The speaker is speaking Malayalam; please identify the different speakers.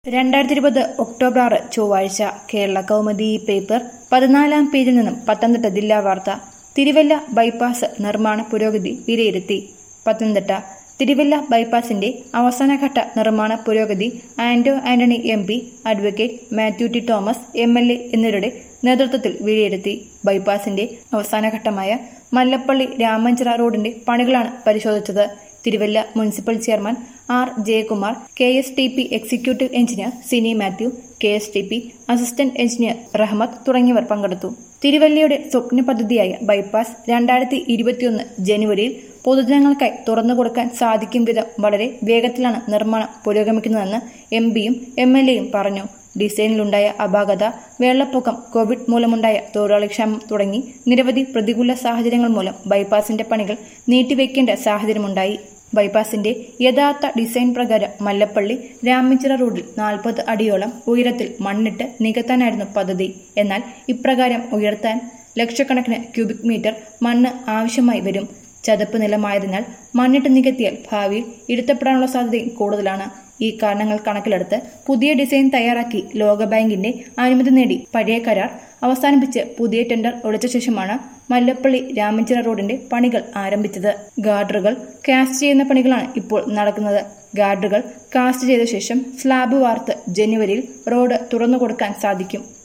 Speaker 1: രണ്ടായിരത്തി ഇരുപത് ഒക്ടോബർ ആറ് ചൊവ്വാഴ്ച കേരള കൗമുദി പേപ്പർ പതിനാലാം പേജിൽ നിന്നും പത്തനംതിട്ട ജില്ലാ വാർത്ത തിരുവല്ല ബൈപ്പാസ് നിർമ്മാണ പുരോഗതി വിലയിരുത്തി പത്തനംതിട്ട തിരുവല്ല ബൈപ്പാസിന്റെ അവസാനഘട്ട നിർമ്മാണ പുരോഗതി Anto Antony M P advocate Mathew T Thomas M L A എന്നിവരുടെ നേതൃത്വത്തിൽ വിലയിരുത്തി ബൈപ്പാസിന്റെ അവസാനഘട്ടമായ മല്ലപ്പള്ളി രാമഞ്ചിറ റോഡിന്റെ പണികളാണ് പരിശോധിച്ചത് Thiruvalla municipal chairman R Jayakumar K S T P executive engineer Sini Mathew K S T P assistant engineer Rahmath തുടങ്ങിയവർ പങ്കെടുത്തു തിരുവല്ലയുടെ സ്വപ്ന പദ്ധതിയായ ബൈപ്പാസ് രണ്ടായിരത്തി ഇരുപത്തിയൊന്ന് ജനുവരിയിൽ പൊതുജനങ്ങൾക്കായി തുറന്നു കൊടുക്കാൻ സാധിക്കും വിധം വളരെ വേഗത്തിലാണ് നിർമ്മാണം പുരോഗമിക്കുന്നതെന്ന് എം പിയും എം എൽ എയും പറഞ്ഞു ഡിസൈനിലുണ്ടായ അപാകത വെള്ളപ്പൊക്കം കോവിഡ് മൂലമുണ്ടായ തൊഴിലാളിക്ഷാമം തുടങ്ങി നിരവധി പ്രതികൂല സാഹചര്യങ്ങൾ മൂലം ബൈപ്പാസിന്റെ പണികൾ നീട്ടിവെക്കേണ്ട സാഹചര്യമുണ്ടായി ബൈപ്പാസിന്റെ യഥാർത്ഥ ഡിസൈൻ പ്രകാരം മല്ലപ്പള്ളി രാമച്ചിറ റോഡിൽ നാൽപ്പത് അടിയോളം ഉയരത്തിൽ മണ്ണിട്ട് നികത്താനായിരുന്നു പദ്ധതി എന്നാൽ ഇപ്രകാരം ഉയർത്താൻ ലക്ഷക്കണക്കിന് ക്യൂബിക് മീറ്റർ മണ്ണ് ആവശ്യമായി വരും ചതുപ്പ് നിലമായതിനാൽ മണ്ണിട്ട് നികത്തിയാൽ ഭാവിയിൽ ഇരുത്തപ്പെടാനുള്ള സാധ്യതയും കൂടുതലാണ് ഈ കാരണങ്ങൾ കണക്കിലെടുത്ത് പുതിയ ഡിസൈൻ തയ്യാറാക്കി ലോകബാങ്കിന്റെ അനുമതി നേടി പഴയ കരാർ അവസാനിപ്പിച്ച് പുതിയ ടെൻഡർ ഒളിച്ച ശേഷമാണ് മല്ലപ്പള്ളി രാമഞ്ചിറ റോഡിന്റെ പണികൾ ആരംഭിച്ചത് ഗാർഡറുകൾ കാസ്റ്റ് ചെയ്യുന്ന പണികളാണ് ഇപ്പോൾ നടക്കുന്നത് ഗാർഡറുകൾ കാസ്റ്റ് ചെയ്ത ശേഷം സ്ലാബ് വാർത്ത് ജനുവരിയിൽ റോഡ് തുറന്നു കൊടുക്കാൻ സാധിക്കും